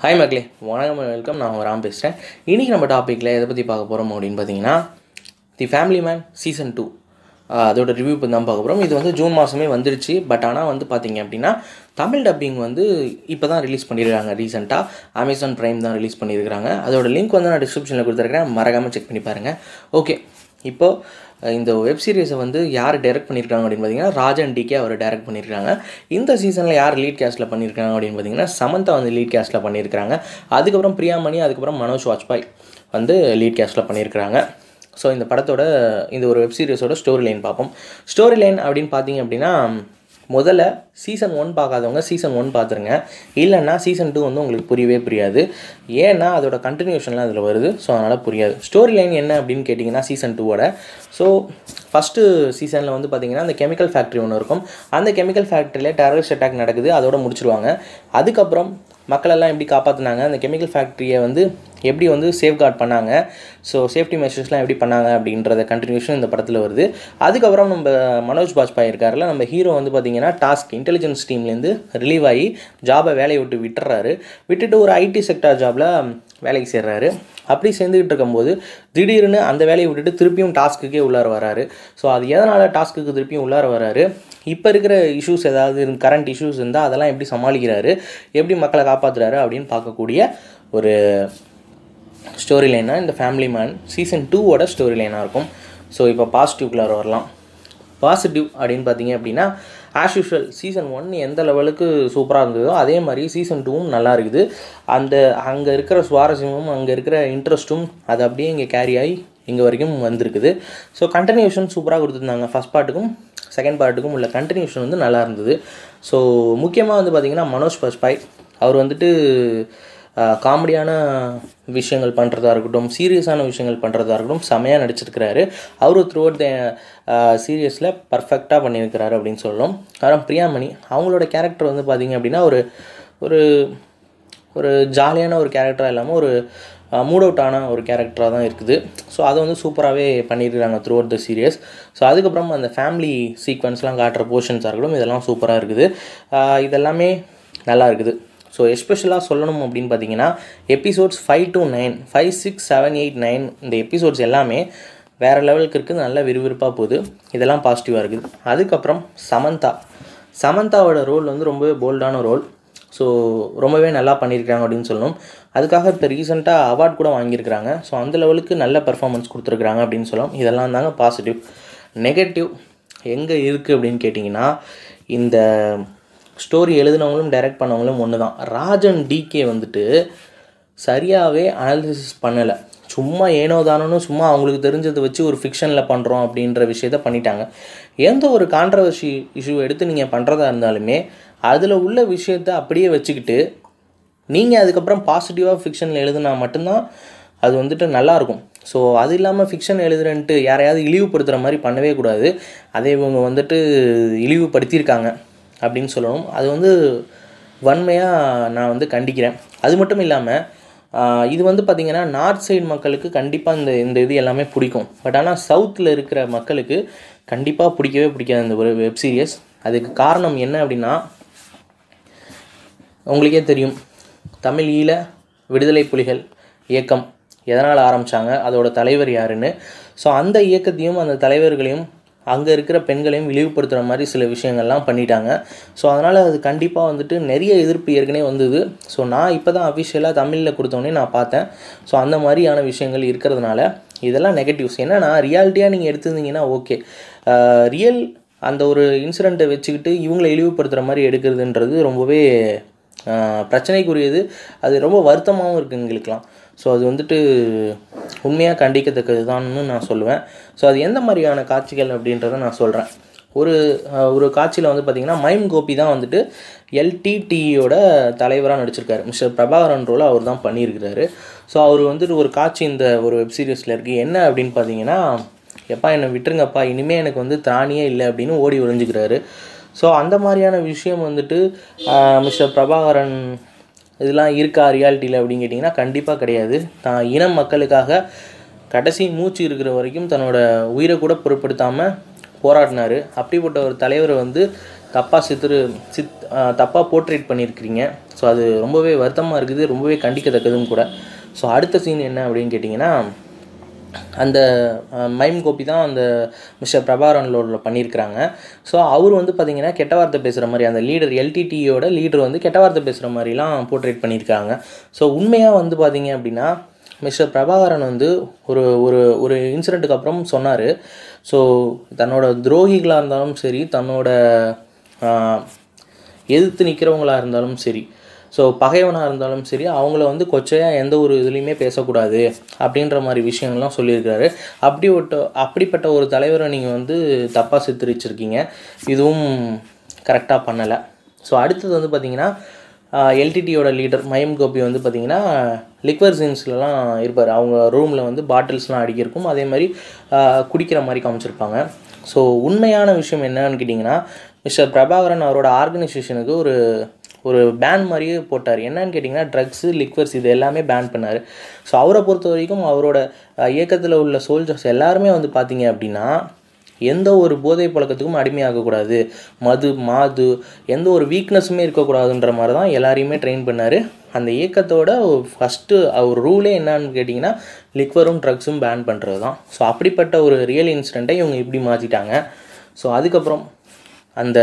hi மக்களே வணக்கம் welcome நான் உங்கள் ராம் பேசுகிறேன் இன்றைக்கி நம்ம டாப்பிக்கில் எதை பற்றி பார்க்க போகிறோம் அப்படின்னு பார்த்தீங்கன்னா The Family Man season two அதோட ரிவ்யூ இப்போ தான் பார்க்க போகிறோம் இது வந்து ஜூன் மாதமே வந்துருச்சு பட் ஆனால் வந்து பார்த்தீங்க அப்படின்னா தமிழ் டப்பிங் வந்து இப்போ தான் ரிலீஸ் பண்ணியிருக்காங்க ரீசெண்டாக அமேசான் ப்ரைம் தான் ரிலீஸ் பண்ணியிருக்காங்க அதோட லிங்க் வந்து நான் டிஸ்கிரிப்ஷனில் கொடுத்துருக்கேன் மறக்காமல் செக் பண்ணி பாருங்கள் ஓகே இப்போது இந்த வெப் சீரிஸை வந்து யார் டைரக்ட் பண்ணியிருக்காங்க அப்படின்னு பார்த்தீங்கன்னா ராஜன் டிகே அவர் டைரக்ட் பண்ணியிருக்காங்க இந்த சீசனில் யார் லீட் கேஸ்ட்டில் பண்ணியிருக்காங்க அப்படின்னு பார்த்தீங்கன்னா சமந்தா வந்து லீட் கேஸ்ட்டில் பண்ணியிருக்காங்க அதுக்கப்புறம் பிரியாமணி அதுக்கப்புறம் மனோஜ் வாஜ்பாய் வந்து லீட் கேஸ்ட்டில் பண்ணியிருக்காங்க ஸோ இந்த படத்தோட இந்த ஒரு வெப் சீரிஸோட ஸ்டோரி லைன் பார்ப்போம் ஸ்டோரி லைன் அப்படின்னு பார்த்தீங்க அப்படின்னா முதல்ல சீசன் ஒன் பார்க்காதவங்க சீசன் ஒன் பார்த்துருங்க இல்லைன்னா சீசன் டூ வந்து உங்களுக்கு புரியவே புரியாது ஏன்னா அதோட கண்டினியூஷன்லாம் அதில் வருது ஸோ அதனால் புரியாது ஸ்டோரி லைன் என்ன அப்படின்னு கேட்டிங்கன்னா சீசன் டூவோட ஸோ ஃபஸ்ட்டு சீசனில் வந்து பார்த்திங்கன்னா அந்த கெமிக்கல் ஃபேக்ட்ரி ஒன்று இருக்கும் அந்த கெமிக்கல் ஃபேக்ட்ரியில் டெரரிஸ்ட் அட்டாக் நடக்குது அதோட முடிச்சிருவாங்க அதுக்கப்புறம் மக்களெல்லாம் எப்படி காப்பாற்றினாங்க அந்த கெமிக்கல் ஃபேக்ட்ரியை வந்து எப்படி வந்து சேஃப்கார்ட் பண்ணாங்க ஸோ சேஃப்டி மெஷர்ஸ்லாம் எப்படி பண்ணாங்க அப்படின்றத கண்டினியூஷன் இந்த படத்தில் வருது அதுக்கப்புறம் நம்ம மனோஜ் பாஜ்பாய் இருக்கார்ல நம்ம ஹீரோ வந்து பார்த்திங்கன்னா டாஸ்க் இன்டெலிஜென்ஸ் டீம்லேருந்து ரிலீவ் ஆகி ஜாபை வேலையை விட்டு விட்டுறாரு விட்டுட்டு ஒரு ஐடி செக்டார் ஜாபில் வேலைக்கு சேர்றாரு அப்படி சேர்ந்துக்கிட்டு இருக்கும்போது திடீர்னு அந்த வேலையை விட்டுட்டு திருப்பியும் டாஸ்க்குக்கே உள்ளார வராரு ஸோ அது எதனால் டாஸ்க்குக்கு திருப்பியும் உள்ளார வராரு இப்போ இருக்கிற இஷ்யூஸ் ஏதாவது கரண்ட் இஷ்யூஸ் இருந்தால் அதெல்லாம் எப்படி சமாளிக்கிறாரு எப்படி மக்களை காப்பாற்றுறாரு அப்படின்னு பார்க்கக்கூடிய ஒரு ஸ்டோரி லைனாக இந்த ஃபேமிலி மேன் சீசன் டூவோட ஸ்டோரி லைனாக இருக்கும் ஸோ இப்போ பாசிட்டிவ்குள்ளார வரலாம் பாசிட்டிவ் அப்படின்னு பார்த்தீங்க அப்படின்னா ஆஸ் யூஷுவல் சீசன் ஒன் எந்த லெவலுக்கு சூப்பராக இருந்ததோ அதே மாதிரி சீசன் டூவும் நல்லா இருக்குது அந்த அங்கே இருக்கிற சுவாரஸ்யமும் அங்கே இருக்கிற இன்ட்ரெஸ்ட்டும் அது அப்படியே இங்கே கேரி ஆகி இங்கே வரைக்கும் வந்திருக்குது ஸோ கண்டினியூஷன் சூப்பராக கொடுத்துருந்தாங்க ஃபஸ்ட் பார்ட்டுக்கும் செகண்ட் பார்ட்டுக்கும் உள்ள கண்டினியூஷன் வந்து நல்லா இருந்தது ஸோ முக்கியமாக வந்து பார்த்திங்கன்னா மனோஜ் பஸ்பாய் அவர் வந்துட்டு காமெடியான விஷயங்கள் பண்ணுறதா இருக்கட்டும் சீரியஸான விஷயங்கள் பண்ணுறதா இருக்கட்டும் செமையாக நடிச்சிருக்கிறாரு அவரும் த்ரூ அவுட் த சீரியஸில் பர்ஃபெக்டாக பண்ணியிருக்கிறாரு அப்படின்னு சொல்லலாம் அப்புறம் பிரியாமணி அவங்களோட கேரக்டர் வந்து பார்த்திங்க அப்படின்னா ஒரு ஒரு ஒரு ஜாலியான ஒரு கேரக்டராக இல்லாமல் ஒரு மூட் அவுட் ஆன ஒரு கேரக்டராக தான் இருக்குது ஸோ அதை வந்து சூப்பராகவே பண்ணியிருக்காங்க throughout the series so அதுக்கப்புறம் அந்த ஃபேமிலி சீக்வன்ஸ்லாம் காட்டுற போர்ஷன்ஸாக இருக்கட்டும் இதெல்லாம் சூப்பராக இருக்குது இதெல்லாமே நல்லா இருக்குது ஸோ எஸ்பெஷலாக சொல்லணும் அப்படின்னு பார்த்தீங்கன்னா episodes five to nine five six seven eight nine இந்த எபிசோட்ஸ் எல்லாமே வேறு லெவலுக்கு இருக்குது நல்ல விறுவிறுப்பாக போகுது இதெல்லாம் பாசிட்டிவாக இருக்குது அதுக்கப்புறம் சமந்தா சமந்தாவோட ரோல் வந்து ரொம்பவே போல்டான ரோல் ஸோ ரொம்பவே நல்லா பண்ணியிருக்காங்க அப்படின்னு சொல்லணும் அதுக்காக இப்போ ரீசெண்டாக அவார்ட் கூட வாங்கியிருக்கிறாங்க ஸோ அந்த லெவலுக்கு நல்ல பர்ஃபார்மன்ஸ் கொடுத்துருக்குறாங்க அப்படின்னு சொல்லலாம் இதெல்லாம் தாங்க பாசிட்டிவ் நெகட்டிவ் எங்கே இருக்குது அப்படின்னு கேட்டிங்கன்னா இந்த ஸ்டோரி எழுதினவங்களும் டைரக்ட் பண்ணவங்களும் ஒன்று தான் ராஜன் டிகே வந்துட்டு சரியாகவே அனாலிசிஸ் பண்ணலை சும்மா ஏனோ தானோன்னு சும்மா அவங்களுக்கு தெரிஞ்சதை வச்சு ஒரு ஃபிக்ஷனில் பண்ணுறோம் அப்படின்ற விஷயத்த பண்ணிட்டாங்க எந்த ஒரு கான்ட்ரவர்சி இஷ்யூ எடுத்து நீங்கள் பண்ணுறதா இருந்தாலுமே அதில் உள்ள விஷயத்த அப்படியே வச்சுக்கிட்டு நீங்கள் அதுக்கப்புறம் பாசிட்டிவாக ஃபிக்ஷனில் எழுதுனா மட்டும்தான் அது வந்துட்டு நல்லாயிருக்கும் ஸோ அது இல்லாமல் ஃபிக்ஷன் எழுதுறேன்ட்டு யாரையாவது இழிவுபடுத்துகிற மாதிரி பண்ணவே கூடாது அதை இவங்க வந்துட்டு இழிவுபடுத்தியிருக்காங்க அப்படின்னு சொல்லணும் அது வந்து வன்மையாக நான் வந்து கண்டிக்கிறேன் அது மட்டும் இல்லாமல் இது வந்து பார்த்திங்கன்னா நார்த் சைடு மக்களுக்கு கண்டிப்பாக இந்த இந்த இது எல்லாமே பிடிக்கும் பட் ஆனால் சவுத்தில் இருக்கிற மக்களுக்கு கண்டிப்பாக பிடிக்கவே பிடிக்காது இந்த ஒரு வெப் சீரியஸ் அதுக்கு காரணம் என்ன அப்படின்னா உங்களுக்கே தெரியும் தமிழ் ஈழ விடுதலை புலிகள் இயக்கம் எதனால் ஆரம்பித்தாங்க அதோட தலைவர் யாருன்னு ஸோ அந்த இயக்கத்தையும் அந்த தலைவர்களையும் அங்கே இருக்கிற பெண்களையும் இழிவுபடுத்துகிற மாதிரி சில விஷயங்கள்லாம் பண்ணிட்டாங்க ஸோ அதனால் அது கண்டிப்பாக வந்துட்டு நிறைய எதிர்ப்பு ஏற்கனவே வந்தது ஸோ நான் இப்போ தான் அஃபிஷியலாக தமிழில் கொடுத்தோன்னே நான் பார்த்தேன் ஸோ அந்த மாதிரியான விஷயங்கள் இருக்கிறதுனால இதெல்லாம் நெகட்டிவ்ஸ் என்னென்னா ரியாலிட்டியாக நீங்கள் எடுத்திருந்தீங்கன்னா ஓகே ரியல் அந்த ஒரு இன்சிடெண்ட்டை வச்சுக்கிட்டு இவங்களை இழிவுபடுத்துகிற மாதிரி எடுக்கிறதுன்றது ரொம்பவே பிரச்சனைக்குரியது அது ரொம்ப வருத்தமாகவும் இருக்குது எங்களுக்கெலாம் ஸோ அது வந்துட்டு உண்மையாக கண்டிக்கத்தக்கது தான்னு நான் சொல்லுவேன் ஸோ அது எந்த மாதிரியான காட்சிகள் அப்படின்றத நான் சொல்கிறேன் ஒரு ஒரு காட்சியில் வந்து பார்த்திங்கன்னா மைம் கோபி தான் வந்துட்டு எல்டிடியோட தலைவராக நடிச்சிருக்காரு மிஸ்டர் பிரபாகரன் ரோலை அவர் தான் பண்ணியிருக்கிறாரு ஸோ அவர் வந்துட்டு ஒரு காட்சி இந்த ஒரு வெப் சீரிஸில் இருக்குது என்ன அப்படின்னு பார்த்தீங்கன்னா எப்பா என்னை விட்டுருங்கப்பா இனிமேல் எனக்கு வந்து திராணியே இல்லை அப்படின்னு ஓடி ஒழிஞ்சிக்கிறாரு ஸோ அந்த மாதிரியான விஷயம் வந்துட்டு மிஸ்டர் பிரபாகரன் இதெல்லாம் இருக்கா ரியாலிட்டியில் அப்படின்னு கேட்டிங்கன்னா கண்டிப்பாக கிடையாது தான் இனம் மக்களுக்காக கடைசி மூச்சு இருக்கிற வரைக்கும் தன்னோட உயிரை கூட பொருட்படுத்தாமல் போராடினார் அப்படிப்பட்ட ஒரு தலைவரை வந்து தப்பாக சித்திரு சித் தப்பாக போர்ட்ரேட் பண்ணியிருக்கிறீங்க ஸோ அது ரொம்பவே வருத்தமாக இருக்குது ரொம்பவே கண்டிக்கத்தக்கதும் கூட ஸோ அடுத்த சீன் என்ன அப்படின்னு கேட்டிங்கன்னா அந்த அஹ், மைம் கோபி தான் அந்த மிஸ்டர் பிரபாகரன் லோடில் பண்ணியிருக்கிறாங்க ஸோ அவர் வந்து பார்த்தீங்கன்னா கெட்ட வார்த்தை பேசுகிற மாதிரி அந்த லீடர் எல்டிடியோட லீடர் வந்து கெட்ட வார்த்தை பேசுகிற மாதிரிலாம் போர்ட்ரேட் பண்ணியிருக்காங்க ஸோ உண்மையாக வந்து பார்த்தீங்க அப்படின்னா மிஸ்டர் பிரபாகரன் வந்து ஒரு ஒரு ஒரு இன்சிடெண்ட்டுக்கு அப்புறம் சொன்னார் ஸோ தன்னோட துரோகிகளாக இருந்தாலும் சரி தன்னோட ஆஹ், எதிர்த்து நிற்கிறவங்களா இருந்தாலும் சரி ஸோ பகைவனாக இருந்தாலும் சரி அவங்கள வந்து கொச்சையாக எந்த ஒரு இதுலேயுமே பேசக்கூடாது அப்படின்ற மாதிரி விஷயங்கள்லாம் சொல்லியிருக்காரு அப்படி ஒட்ட அப்படிப்பட்ட ஒரு தலைவரை நீங்கள் வந்து தப்பாக சித்தரிச்சிருக்கீங்க இதுவும் கரெக்டாக பண்ணலை ஸோ அடுத்தது வந்து பார்த்தீங்கன்னா எல்டிடியோட லீடர் மயம் கோபி வந்து பார்த்தீங்கன்னா லிக்வர் சீன்ஸ்லலாம் இருப்பார் அவங்க ரூமில் வந்து பாட்டில்ஸ்லாம் அடிக்கிருக்கும் அதே மாதிரி ஆஹ், குடிக்கிற மாதிரி காமிச்சிருப்பாங்க ஸோ உண்மையான விஷயம் என்னன்னு கேட்டிங்கன்னா மிஸ்டர் பிரபாகரன் அவரோட ஆர்கனைசேஷனுக்கு ஒரு ஒரு பேன் மாதிரியே போட்டார் என்னன்னு கேட்டிங்கன்னா ட்ரக்ஸு லிக்வர்ஸ் இது எல்லாமே பேன் பண்ணார் ஸோ அவரை பொறுத்த வரைக்கும் அவரோட இயக்கத்தில் உள்ள சோல்ஜர்ஸ் எல்லாருமே வந்து பார்த்தீங்க அப்படின்னா எந்த ஒரு போதை பழக்கத்துக்கும் அடிமையாகக்கூடாது மது மாது எந்த ஒரு வீக்னஸுமே இருக்கக்கூடாதுன்ற மாதிரி தான் எல்லாரையுமே ட்ரெயின் பண்ணார் அந்த இயக்கத்தோட ஃபஸ்ட்டு அவர் ரூலே என்னன்னு கேட்டிங்கன்னா லிக்வரும் ட்ரக்ஸும் பேன் பண்ணுறது தான் ஸோ அப்படிப்பட்ட ஒரு ரியல் இன்சிடெண்ட்டை இவங்க இப்படி மாற்றிட்டாங்க ஸோ அதுக்கப்புறம் அந்த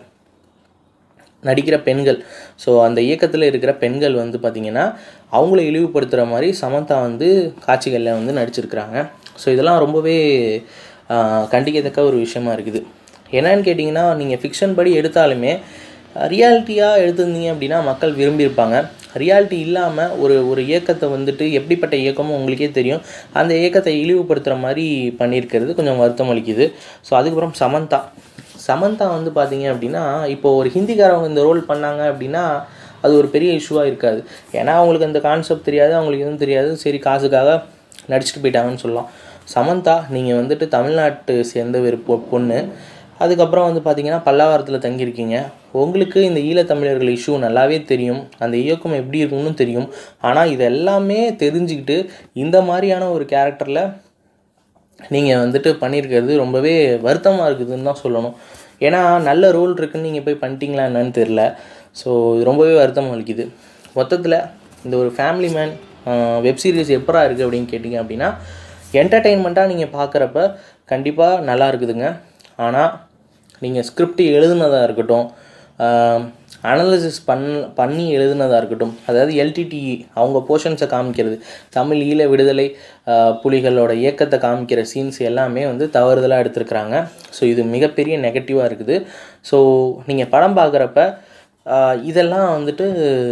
நடிக்கிற பெண்கள் ஸோ அந்த இயக்கத்தில் இருக்கிற பெண்கள் வந்து பார்த்திங்கன்னா அவங்கள இழிவுபடுத்துகிற மாதிரி சமந்தா வந்து காட்சிகளில் வந்து நடிச்சிருக்கிறாங்க ஸோ இதெல்லாம் ரொம்பவே ஆஹ், கண்டிக்கத்தக்க ஒரு விஷயமா இருக்குது என்னன்னு கேட்டிங்கன்னா நீங்கள் ஃபிக்ஷன் படி எடுத்தாலுமே ரியாலிட்டியாக எடுத்திருந்தீங்க அப்படின்னா மக்கள் விரும்பியிருப்பாங்க ரியாலிட்டி இல்லாமல் ஒரு ஒரு இயக்கத்தை வந்துட்டு எப்படிப்பட்ட இயக்கமும் உங்களுக்கே தெரியும் அந்த இயக்கத்தை இழிவுபடுத்துகிற மாதிரி பண்ணியிருக்கிறது கொஞ்சம் வருத்தம் அளிக்குது ஸோ அதுக்கப்புறம் சமந்தா சமந்தா வந்து பார்த்தீங்க அப்படின்னா இப்போ ஒரு ஹிந்திக்காரவங்க இந்த ரோல் பண்ணாங்க அப்படின்னா அது ஒரு பெரிய இஷ்யூவாக இருக்காது ஏன்னா அவங்களுக்கு அந்த கான்செப்ட் தெரியாது அவங்களுக்கு எதுவும் தெரியாது சரி காசுக்காக நடிச்சுட்டு போயிட்டாங்கன்னு சொல்லலாம் சமந்தா நீங்கள் வந்துட்டு தமிழ்நாட்டு சேர்ந்த ஒரு பொ பொண்ணு அதுக்கப்புறம் வந்து பார்த்தீங்கன்னா பல்லாவரத்தில் தங்கியிருக்கீங்க உங்களுக்கு இந்த ஈழத்தமிழர்கள் இஷ்யூ நல்லாவே தெரியும் அந்த இயக்கம் எப்படி இருக்கும்னு தெரியும் ஆனால் இது எல்லாமே தெரிஞ்சுக்கிட்டு இந்த மாதிரியான ஒரு கேரக்டரில் நீங்கள் வந்துட்டு பண்ணியிருக்கிறது ரொம்பவே வருத்தமாக இருக்குதுன்னு தான் சொல்லணும் ஏன்னா நல்ல ரோல் இருக்குன்னு நீங்கள் போய் பண்ணிட்டீங்களா என்னன்னு தெரில ஸோ இது ரொம்பவே வருத்தம் அளிக்குது மொத்தத்தில் இந்த ஒரு ஃபேமிலி மேன் வெப் சீரிஸ் எப்பரா இருக்குது அப்படின்னு கேட்டிங்க அப்படின்னா என்டர்டெயின்மெண்ட்டாக நீங்கள் பார்க்குறப்ப கண்டிப்பாக நல்லா இருக்குதுங்க ஆனால் நீங்கள் ஸ்கிரிப்ட் எழுதுனதாக இருக்கட்டும் அனலிசிஸ் பண் பண்ணி எழுதுனதாக இருக்கட்டும் அதாவது எல்டிடி அவங்க போர்ஷன்ஸை காமிக்கிறது தமிழ் ஈழ விடுதலை ஆஹ், புலிகளோட இயக்கத்தை காமிக்கிற சீன்ஸ் எல்லாமே வந்து தவறுதலாக எடுத்திருக்கிறாங்க ஸோ இது மிகப்பெரிய நெகட்டிவாக இருக்குது ஸோ நீங்கள் படம் பார்க்குறப்ப இதெல்லாம் வந்துட்டு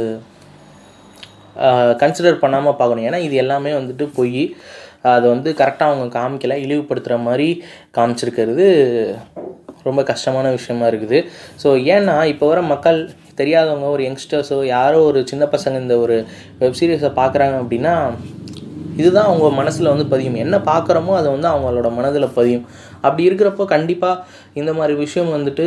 கன்சிடர் பண்ணாமல் பார்க்கணும் ஏன்னா இது எல்லாமே வந்துட்டு பொய் அதை வந்து கரெக்டாக அவங்க காமிக்கல இழிவுபடுத்துகிற மாதிரி காமிச்சிருக்கிறது ரொம்ப கஷ்டமான விஷயமா இருக்குது ஸோ ஏன்னா இப்போ வர மக்கள் தெரியாதவங்க ஒரு யங்ஸ்டர்ஸோ யாரோ ஒரு சின்ன பசங்க இந்த ஒரு வெப் சீரிஸை பார்க்குறாங்க அப்படின்னா இதுதான் அவங்க மனசில் வந்து பதியும் என்ன பார்க்குறோமோ அதை வந்து அவங்களோட மனதில் பதியும் அப்படி இருக்கிறப்போ கண்டிப்பாக இந்த மாதிரி விஷயம் வந்துட்டு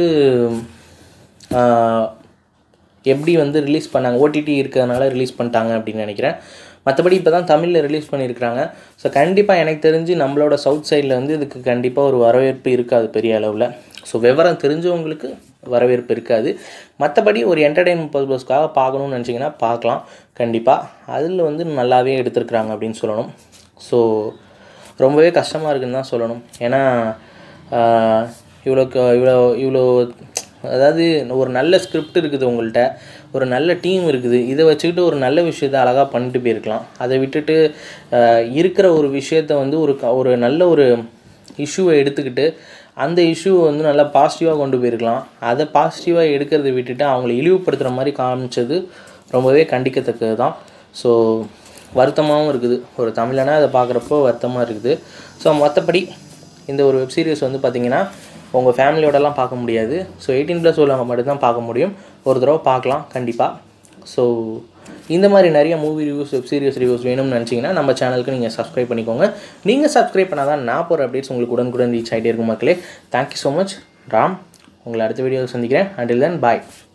ஆஹ், எப்படி வந்து ரிலீஸ் பண்ணாங்க ஓடிடி இருக்கிறதுனால ரிலீஸ் பண்ணிட்டாங்க அப்படின்னு நினைக்கிறேன் மற்றபடி இப்போ தான் தமிழில் ரிலீஸ் பண்ணியிருக்கிறாங்க ஸோ கண்டிப்பாக எனக்கு தெரிஞ்சு நம்மளோட சவுத் சைடில் வந்து இதுக்கு கண்டிப்பாக ஒரு வரவேற்பு இருக்காது பெரிய அளவில் ஸோ விவரம் தெரிஞ்சவங்களுக்கு வரவேற்பு இருக்காது மற்றபடி ஒரு என்டர்டெயின்மெண்ட் பர்பஸ்க்காக பார்க்கணும்னு நினச்சிங்கன்னா பார்க்கலாம் கண்டிப்பாக அதில் வந்து நல்லாவே எடுத்திருக்கிறாங்க அப்படின்னு சொல்லணும் ஸோ ரொம்பவே கஷ்டமாக இருக்குன்னு தான் சொல்லணும் ஏன்னா ஆஹ், இவ்வளோ க- இவ்வளோ இவ்வளோ அதாவது ஒரு நல்ல ஸ்கிரிப்ட் இருக்குது உங்கள்கிட்ட ஒரு நல்ல டீம் இருக்குது இதை வச்சுக்கிட்டு ஒரு நல்ல விஷயத்த அழகாக பண்ணிட்டு போயிருக்கலாம் அதை விட்டுட்டு ஆஹ், இருக்கிற ஒரு விஷயத்த வந்து ஒரு க- ஒரு நல்ல ஒரு இஷ்யூவை எடுத்துக்கிட்டு அந்த இஷ்யூவை வந்து நல்லா பாசிட்டிவாக கொண்டு போயிருக்கலாம் அதை பாசிட்டிவாக எடுக்கிறத விட்டுட்டு அவங்கள இழிவுபடுத்துகிற மாதிரி காமிச்சது ரொம்பவே கண்டிக்கத்தக்கது தான் ஸோ வருத்தமாகவும் இருக்குது ஒரு தமிழனா அதை பார்க்குறப்போ வருத்தமாக இருக்குது ஸோ மற்றபடி இந்த ஒரு வெப் சீரிஸ் வந்து பார்த்திங்கன்னா உங்கள் ஃபேமிலியோடலாம் பார்க்க முடியாது ஸோ எயிட்டீன் ப்ளஸ் உள்ளவங்க மட்டும்தான் பார்க்க முடியும் ஒரு தடவை பார்க்கலாம் கண்டிப்பாக ஸோ இந்த மாதிரி நிறைய movie reviews web series reviews வேணும்னு நினச்சிங்கன்னா நம்ம சேனலுக்கு நீங்கள் சப்ஸ்கிரைப் பண்ணிக்கோங்க நீங்கள் சப்ஸ்கிரைப் பண்ணால் தான் நான் போகிற அப்டேட்ஸ் உங்களுக்கு உடனுக்குடன் ரீச் ஆகிட்டே இருக்கும் மக்களே தேங்க்யூ ஸோ மச் ராம் உங்களை அடுத்த வீடியோவில் சந்திக்கிறேன் அண்டில் தென் பாய்